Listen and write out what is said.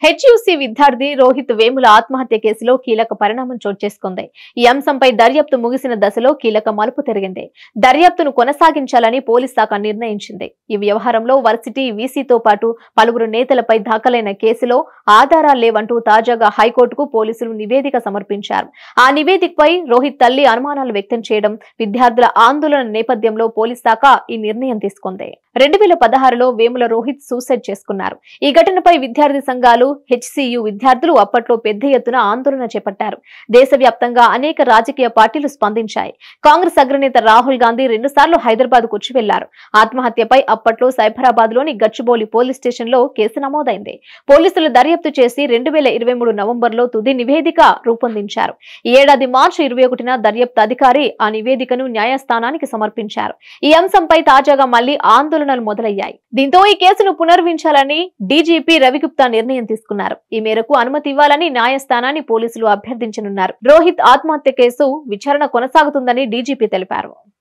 హెచ్యుసి విద్యార్థి రోహిత్ వేముల ఆత్మహత్య కేసులో కీలక పరిణామం చోటు చేసుకుంది ఈ అంశంపై దర్యాప్తు ముగిసిన దశలో కీలక మలుపు తిరిగింది దర్యాప్తును కొనసాగించాలని పోలీస్ శాఖ నిర్ణయించింది ఈ వ్యవహారంలో వర్సిటీ వీసీతో పాటు పలువురు నేతలపై దాఖలైన కేసులో ఆధారాలు లేవంటూ తాజాగా హైకోర్టుకు పోలీసులు నివేదిక సమర్పించారు ఆ నివేదికపై రోహిత్ తల్లి అనుమానాలు వ్యక్తం చేయడం విద్యార్థుల ఆందోళన నేపథ్యంలో పోలీస్ శాఖ ఈ నిర్ణయం తీసుకుంది రెండు వేల పదహారులో వేముల రోహిత్ సూసైడ్ చేసుకున్నారు ఈ ఘటనపై విద్యార్థి సంఘాలు హెచ్సియు విద్యార్థులు అప్పట్లో పెద్ద ఎత్తున ఆందోళన చేపట్టారు దేశవ్యాప్తంగా అనేక రాజకీయ పార్టీలు స్పందించాయి కాంగ్రెస్ అగ్రనేత రాహుల్ గాంధీ రెండుసార్లు హైదరాబాద్ కు వెళ్లారు ఆత్మహత్యపై అప్పట్లో సైబరాబాద్ లోని గచ్చిబౌలి పోలీస్ స్టేషన్ లో కేసు నమోదైంది పోలీసులు దర్యాప్తు చేసి రెండు వేల ఇరవై మూడు నవంబర్లో తుది నివేదిక రూపొందించారు ఈ ఏడాది మార్చి ఇరవై ఒకటిన దర్యాప్తు అధికారి ఆ నివేదికను న్యాయస్థానానికి సమర్పించారు ఈ అంశంపై తాజాగా మళ్లీ ఆందోళనలు మొదలయ్యాయి దీంతో ఈ కేసును పునర్వించాలని డీజీపీ రవిగుప్తా నిర్ణయం తీసుకున్నారు ఈ మేరకు అనుమతి ఇవ్వాలని న్యాయస్థానాన్ని పోలీసులు అభ్యర్థించనున్నారు రోహిత్ ఆత్మహత్య కేసు విచారణ కొనసాగుతుందని డీజీపీ తెలిపారు